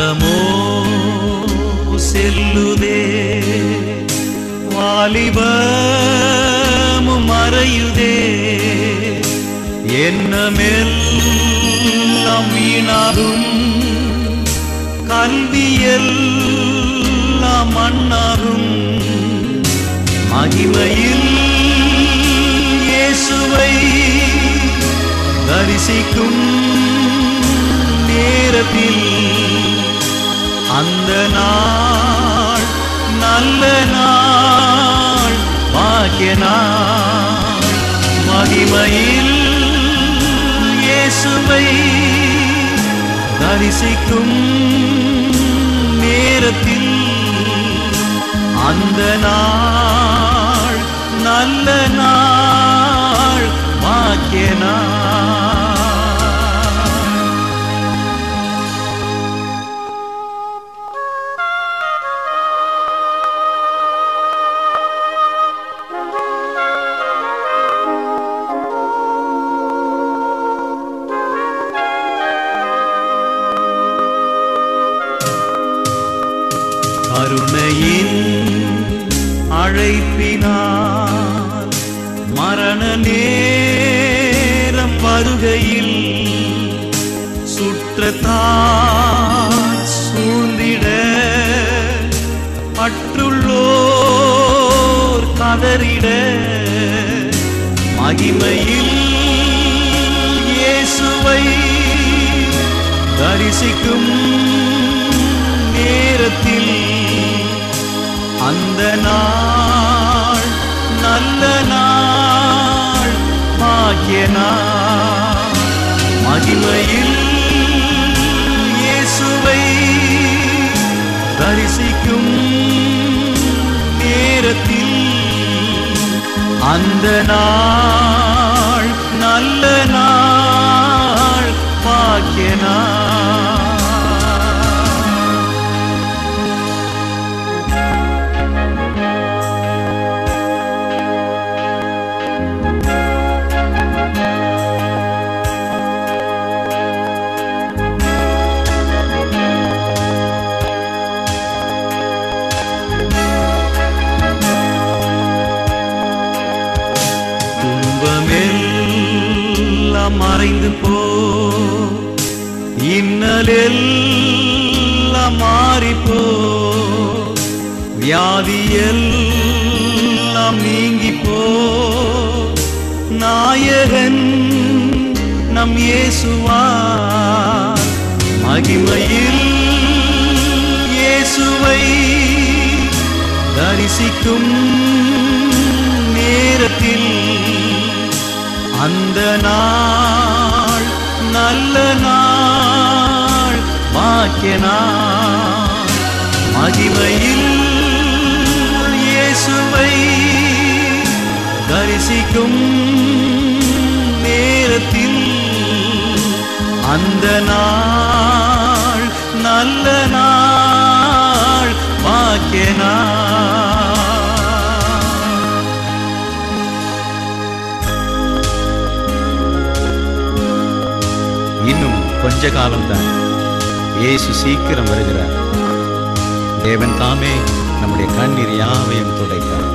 காலமோ செல்லுதே வாலிபமும் மறையுதே என்னமெல்லாம் வீணாகும் கல்வியெல்லாம் மண்ணாகும் மகிமையில் இயேசுவை தரிசிக்கும் நேரத்தில் அந்த நாள் நல்ல நாள் பாக்கிய நாள் மகிமையில் இயேசுவை தரிசிக்கும் நேரத்தில் அந்த நாள் நல்ல நாள் பாக்கிய நாள் கருணையின் அழைப்பினார் மரண நேரம் வருகையில் சுற்றத்தான் சூழ்ந்திட பற்றுள்ளோர் கதறிட மகிமையில் இயேசுவை தரிசிக்கும் நேரத்தில் அந்த நாள் நல்ல நாள் பாக்கிய நாள் மகிமையில் இயேசுவை தரிசிக்கும் நேரத்தில் அந்த நாள் நல்ல நாள் பாக்கிய நாள் துன்பமெல்லாம் மறைந்து போ இன்னலெல்லாம் மாறிப்போ வியாதியெல்லாம் நீங்கி போ நாயகன் நம் இயேசுவா மகிமையில் இயேசுவை தரிசிக்கும் நேரத்தில் அந்த நாள் நல்ல நாள் பாக்கிய நாள் மகிமையில் இயேசுவை தரிசிக்கும் நேரத்தில் அந்த நாள் நல்ல நாள் பாக்கிய நாள் இன்னும் கொஞ்ச காலம்தான் இயேசு சீக்கிரம் வருகிறார் தேவன் தாமே நம்முடைய கண்ணீர் யாவையும் துடைத்தார்